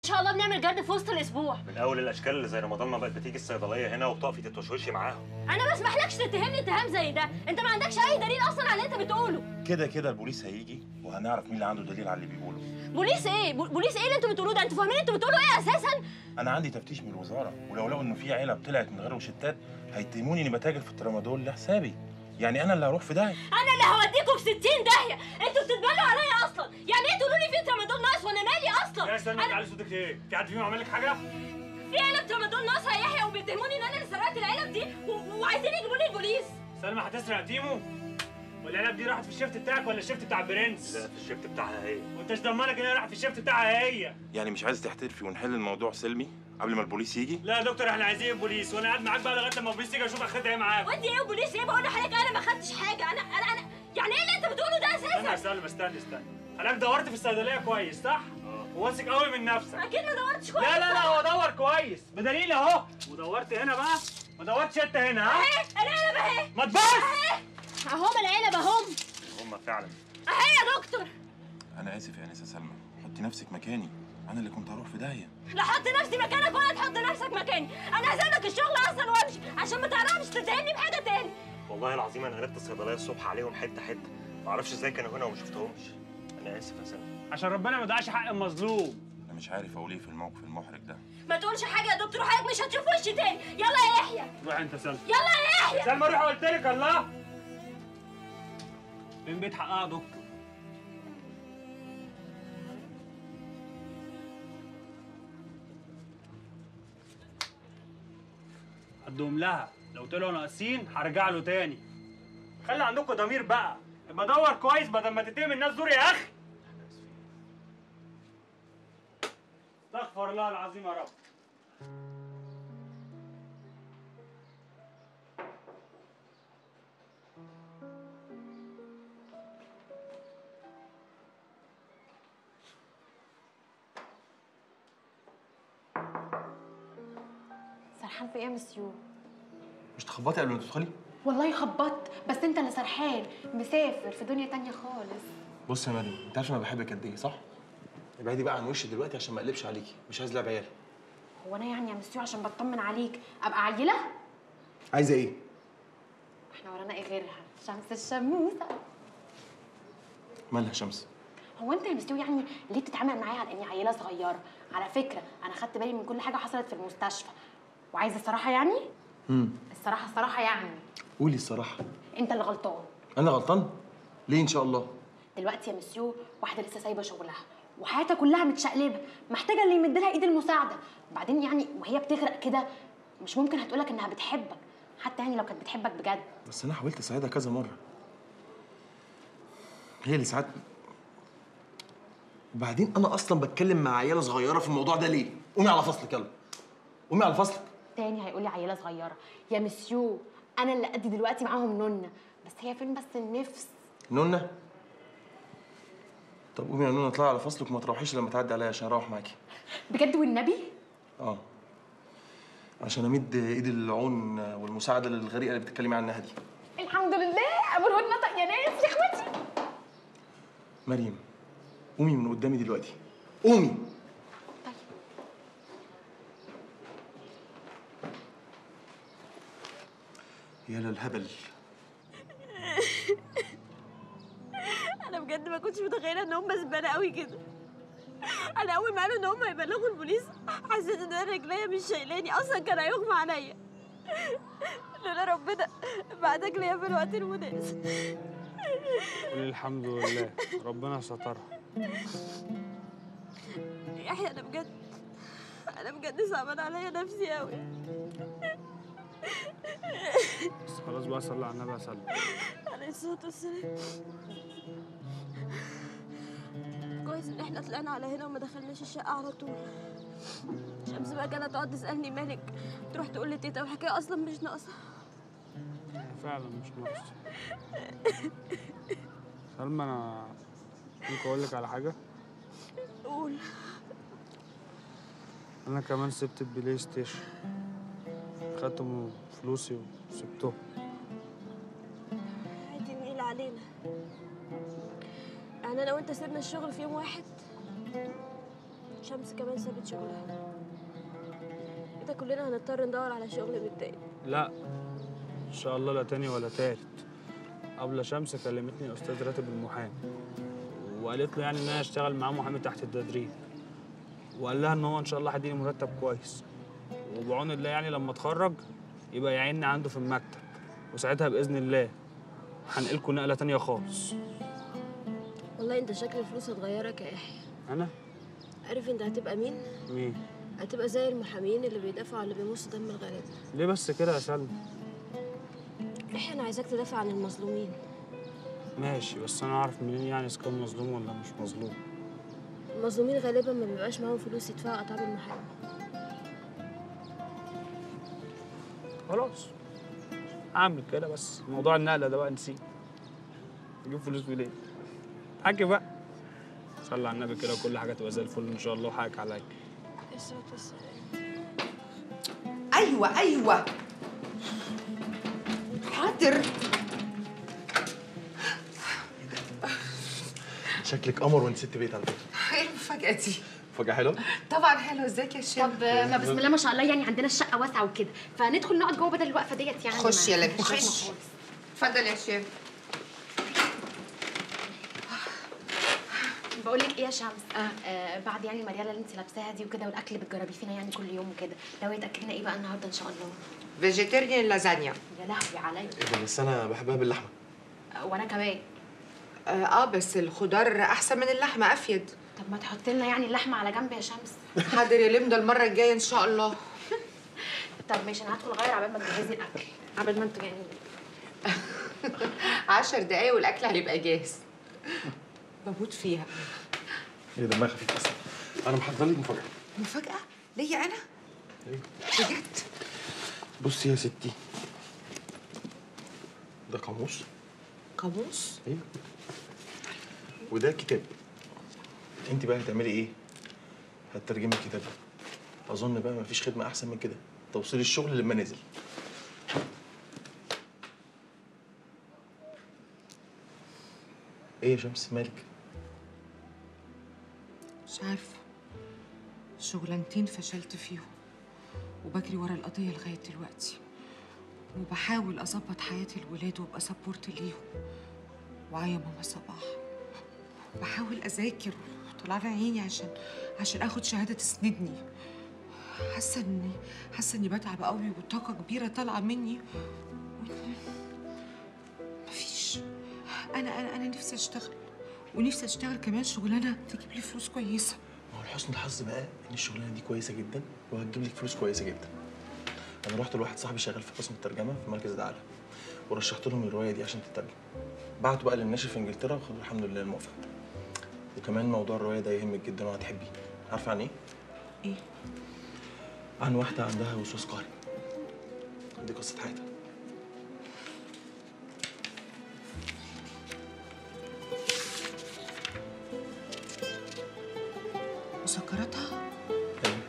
شاء الله بنعمل جرد في وسط الاسبوع من اول الاشكال اللي زي رمضان ما بقت بتيجي الصيدليه هنا وبتقفي تتوشوشي معاهم انا ما اسمحلكش تتهمني اتهام زي ده انت ما عندكش اي دليل اصلا على اللي انت بتقوله كده كده البوليس هيجي وهنعرف مين اللي عنده دليل على اللي بيقوله بوليس ايه بو- بوليس ايه اللي انتوا بتقولوه ده انتوا فاهمين انتوا بتقولوا ايه اساسا انا عندي تفتيش من الوزاره ولو لقوا انه في علب طلعت من غير روشتات هيتهموني اني بتاجر في الترامادول لحسابي يعني انا اللي هروح في داهيه انا اللي هوديكم في 60 داهيه انتوا بتتبلوا عليا اصلا يعني ايه تقولوا لي في ترامادول ناقص وانا مالي اصلا يا سلمى أنا- تعالي صوتك ايه؟ في حد فيهم عمل لك حاجه؟ في علب ترامادول ناقصه يا يحيى وبيتهموني ان انا اللي سرقت العلب دي و- وعايزين يجيبوا لي البوليس سلمى هتسرق تيمو؟ والعلب دي راحت في الشيفت بتاعك ولا الشيفت بتاع برنس؟ لا في الشيفت بتاعها هي وانت ايش ضمنك ان هي راحت في الشيفت بتاعها هي؟ يعني مش عايز تحترفي ونحل الموضوع سلمي قبل ما البوليس يجي لا يا دكتور احنا عايزين البوليس وانا قاعد معاك بقى لغايه لما البوليس يجي اشوف اخدها ايه معاك وانت ايه وبوليس ايه بقول لحضرتك انا ما خدتش حاجه انا انا انا يعني ايه اللي انت بتقوله ده استنى يا اساسا سلمى استنى استنى حضرتك دورت في الصيدليه كويس صح؟ وواثق قوي من نفسك اكيد ما دورتش كويس لا لا لا هو دور كويس بدليل اهو ودورت هنا بقى ما دورتش انت هنا ها؟ اهي العلب اهي ما تبص اهم العلب اهم هم فعلا اهي يا دكتور انا اسف يا انسه سلمى حطي نفسك مكاني انا اللي كنت هروح في داهيه لا حط نفسي مكانك ولا تحط نفسك مكاني انا هسيبك الشغل اصلا وامشي عشان ما تعرفش تتهمني بحاجه تاني والله العظيم انا قلبت الصيدليه الصبح عليهم حته حته ما اعرفش ازاي كانوا هنا وما شفتهمش انا اسف يا سلمى عشان ربنا ما يضيعش حق المظلوم انا مش عارف اقول ايه في الموقف المحرج ده ما تقولش حاجه يا دكتور حضرتك مش هتشوف وشي تاني يلا يا يحيى روح انت سلمى يلا يا يحيى سلمى روح قلت لك الله فين بيت حقها يا دكتور هدهم لها لو طلعوا ناقصين هرجع له تاني خلي عندكم ضمير بقى ابقى دور كويس بدل ما تتهم الناس دول يا اخي استغفر الله العظيم يا رب سرحان في ايه يا مسيو مش تخبطي قبل ما تدخلي والله خبطت بس انت اللي سرحان مسافر في دنيا تانية خالص بص يا مريم انت عارفه انا بحبك قد ايه صح ابعدي بقى عن وشي دلوقتي عشان ما اقلبش عليكي مش عايز لعب عيال هو انا يعني يا مسيو عشان بطمن عليك ابقى عيله عايزه ايه احنا ورانا ايه غيرها شمس الشموسه مالها شمس هو انت يا مسيو يعني ليه بتتعامل معايا على اني عيله صغيره على فكره انا خدت بالي من كل حاجه حصلت في المستشفى وعايزه الصراحه يعني امم الصراحه الصراحه يعني قولي الصراحه انت اللي غلطان انا غلطان ليه ان شاء الله دلوقتي يا مسيو واحده لسه سايبه شغلها وحياتها كلها متشقلبه محتاجه اللي يمد لها ايد المساعده وبعدين يعني وهي بتغرق كده مش ممكن هتقولك انها بتحبك حتى يعني لو كانت بتحبك بجد بس انا حاولت اساعدها كذا مره هي اللي ساعات وبعدين انا اصلا بتكلم مع عياله صغيره في الموضوع ده ليه قومي على فصلك يلا قومي على فصلك تاني هيقولي عيله صغيره يا مسيو انا اللي قدي دلوقتي معاهم نونه بس هي فين بس النفس نونا طب قومي يا نونا اطلعي على فصلك وما تروحيش لما تعدي عليا عشان اروح معاكي بجد والنبي اه عشان امد ايد العون والمساعده للغريقه اللي بتتكلمي عنها دي الحمد لله ابو الهون نطق يا ناس يا اخواتي مريم قومي من قدامي دلوقتي قومي يا للهبل انا بجد ما كنتش متخيله ان هم زباله قوي كده انا اول ما قالوا ان هم هيبلغوا البوليس حسيت ان انا رجليا مش شايلاني اصلا كان هيغمى عليا لولا ربنا بعدك ليا في الوقت المناسب قولي الحمد لله ربنا سترها يحيى انا بجد انا بجد صعبان عليا نفسي قوي بس خلاص بقى صلي على النبي يا سلمى عليه الصلاه والسلام كويس ان احنا طلعنا على هنا وما دخلناش الشقه على طول شمس بقى كانت تقعد تسالني مالك تروح تقول لي تيتا والحكايه اصلا مش ناقصه فعلا مش ناقص سلمى انا ممكن اقول لك على حاجه قول انا كمان سبت البلاي ستيشن خدت م- فلوسي وسبته عادي نقيل علينا يعني انا وانت سيبنا الشغل في يوم واحد شمس كمان سابت شغلها كده كلنا هنضطر ندور على شغل من تاني لا ان شاء الله لا تاني ولا تالت قبل شمس كلمتني استاذ راتب المحامي وقالت له يعني ان انا اشتغل معاه محامي تحت التدريب وقال لها ان هو ان شاء الله هيديني مرتب كويس وبعون الله يعني لما اتخرج يبقى يعيني عنده في المكتب وساعتها باذن الله هنقلكوا نقله تانية خالص والله انت شكل الفلوس هتغيرك يا يحيى انا عارف انت هتبقى مين مين هتبقى زي المحامين اللي بيدافعوا عن اللي بيمص دم الغلابه ليه بس كده يا سلمى يحيى انا عايزاك تدافع عن المظلومين ماشي بس انا اعرف منين يعني اذا كان مظلوم ولا مش مظلوم المظلومين غالبا ما بيبقاش معاهم فلوس يدفعوا اتعاب المحامي خلاص اعمل كده بس موضوع النقله ده بقى نسيه نجيب فلوس منين حكي بقى صلي على النبي كده وكل حاجه تبقى زي الفل ان شاء الله وحقك عليا الصوت والسلام ايوه ايوه حاضر شكلك قمر وانت ست بيت على فكره ايه المفاجاه دي فجأة حلوه طبعا حلو ازيك يا شيخ طب ما بسم الله ما شاء الله يعني عندنا الشقه واسعه وكده فندخل نقعد جوه بدل الوقفه ديت يعني خش ما- يا لبي مش خايفة خش خالص. اتفضل يا شيخ بقول لك ايه يا شمس آه. آه بعد يعني المرياله اللي انت لابساها دي وكده والاكل اللي بتجربيه فينا يعني كل يوم وكده ناويه تاكلنا ايه بقى النهارده ان شاء الله فيجيتيريان لازانيا يا لهوي عليا ايه ده بس انا بحبها باللحمه آه وانا كمان اه آه، بس الخضار احسن من اللحمه افيد طب ما تحط لنا يعني اللحمه على جنب يا شمس حاضر يا لمدة المره الجايه ان شاء الله طب ماشي انا هدخل اغير عبال ما تجهزي الاكل عبال ما انتوا جايين عشر دقايق والاكل هيبقى جاهز بموت فيها ايه دمها خفيف اصلا انا محضر لك مفاجاه مفاجاه ليا انا إيه؟ بجد بصي يا ستي ده قاموس قاموس ايوه وده كتاب انت بقى هتعملي ايه هتترجمي الكتاب ده اظن بقى مفيش خدمه احسن من كده توصيل الشغل لما نزل ايه يا شمس مالك مش عارفه شغلانتين فشلت فيهم وبجري ورا القضيه لغايه دلوقتي وبحاول اظبط حياه الولاد وابقى سبورت ليهم وعيا ماما صباح بحاول اذاكر وطلع لي عيني عشان عشان اخد شهاده تسندني حاسه اني حاسه اني بتعب قوي وطاقه كبيره طالعه مني وإني- مفيش انا انا انا نفسي اشتغل ونفسي اشتغل كمان شغلانه تجيب لي فلوس كويسه ما هو لحسن الحظ بقى ان الشغلانه دي كويسه جدا وهتجيب لك فلوس كويسه جدا انا رحت لواحد صاحبي شغال في قسم الترجمه في مركز دعاله ورشحت لهم الروايه دي عشان تترجم بعتوا بقى للناشر في انجلترا وخدوا الحمد لله الموافقه وكمان موضوع الروايه ده يهمك جدا وهتحبيه عارفه عن ايه ايه عن واحده عندها وسواس قهري دي قصه حياتها مسكراتها أيوة.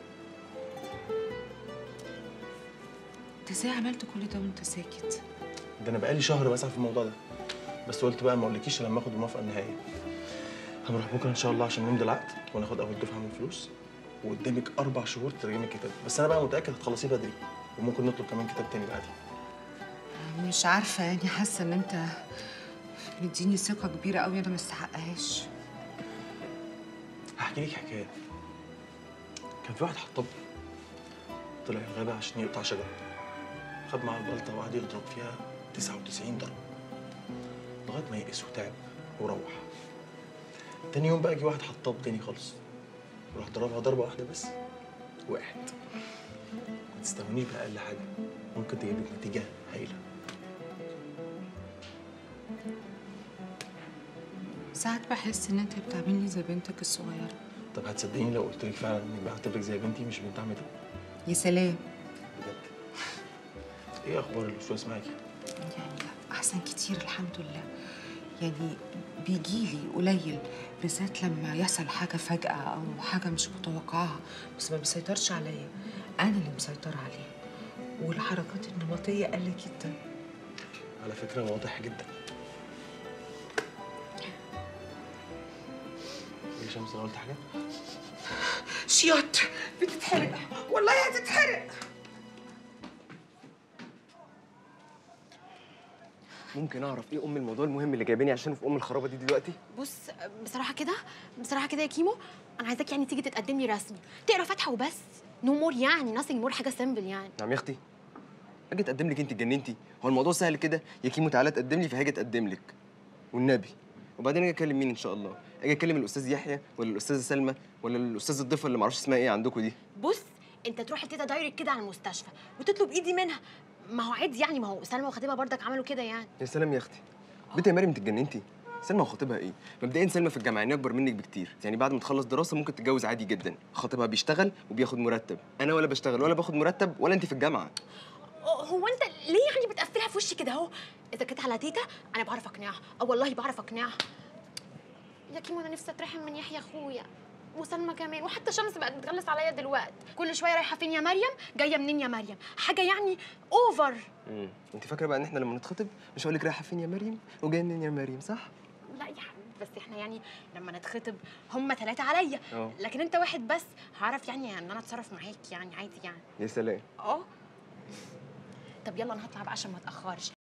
انت ازاي عملت كل ده وانت ساكت ده انا بقالي شهر بسعى في الموضوع ده بس قلت بقى ما اقولكيش إلا لما اخد الموافقه النهائيه هنروح بكره ان شاء الله عشان نمضي العقد وناخد اول دفعه من الفلوس وقدامك اربع شهور تترجمي الكتاب بس انا بقى متاكد هتخلصيه بدري وممكن نطلب كمان كتاب تاني بعدين مش عارفه يعني حاسه ان انت مديني ثقه كبيره قوي انا ما استحقهاش هحكي لك حكايه كان في واحد حطاب طلع الغابه عشان يقطع شجره خد معاه البلطه وقعد يضرب فيها 99 ضربه لغايه ما يئس وتعب وروح تاني يوم بقى جه واحد حطاب تاني خالص وراح ضربها ضربه واحده بس وقعت ما تستهونيش بأقل حاجه ممكن تجيب لك نتيجه هايله ساعات بحس ان انت بتعاملني زي بنتك الصغيره طب هتصدقيني لو قلت لك فعلا اني بعتبرك زي بنتي مش بنت عمتي يا سلام بجد ايه اخبار الوسواس معاكي يعني احسن كتير الحمد لله يعني بيجيلي قليل بالذات لما يحصل حاجه فجاه او حاجه مش متوقعاها بس ما بيسيطرش عليا انا اللي مسيطره عليه والحركات النمطيه قل جدا على فكرة واضح جدا يا شمس انا قلت حاجة؟ شياط بتتحرق والله هتتحرق ممكن اعرف ايه ام الموضوع المهم اللي جايباني عشانه في ام الخرابه دي دلوقتي بص بصراحه كده بصراحه كده يا كيمو انا عايزاك يعني تيجي تتقدم لي رسمي تقرا فاتحه وبس نو مور يعني ناسينج مور حاجه سيمبل يعني نعم يا اختي اجي اتقدم لك انت اتجننتي هو الموضوع سهل كده يا كيمو تعالى تقدم لي فهاجي اتقدم لك والنبي وبعدين اجي اكلم مين ان شاء الله اجي اكلم الاستاذ يحيى ولا الاستاذه سلمى ولا الاستاذ الضيفه اللي معرفش اسمها ايه عندكم دي بص انت تروح لتيتا دايركت كده على المستشفى وتطلب ايدي منها ما هو عادي يعني ما هو سلمى وخطيبها برضك عملوا كده يعني يا سلام يا اختي بنت يا مريم انت اتجننتي سلمى وخطيبها ايه مبدئيا سلمى في الجامعه يعني اكبر منك بكتير يعني بعد ما تخلص دراسه ممكن تتجوز عادي جدا خطيبها بيشتغل وبياخد مرتب انا ولا بشتغل ولا باخد مرتب ولا انت في الجامعه هو انت ليه يعني بتقفلها في وشي كده اهو اذا كانت على تيتا انا بعرف اقنعها اه والله بعرف اقنعها يا كيمو انا نفسي اترحم من يحيى اخويا وسلمى كمان وحتى شمس بقت بتغلس عليا دلوقتي كل شويه رايحه فين يا مريم جايه منين يا مريم حاجه يعني اوفر امم انت فاكره بقى ان احنا لما نتخطب مش هقول لك رايحه فين يا مريم وجايه منين يا مريم صح لا يا حبيبي بس احنا يعني لما نتخطب هم ثلاثه عليا اه لكن انت واحد بس هعرف يعني ان انا اتصرف معاك يعني عادي يعني يا سلام اه طب يلا انا هطلع بقى عشان ما اتاخرش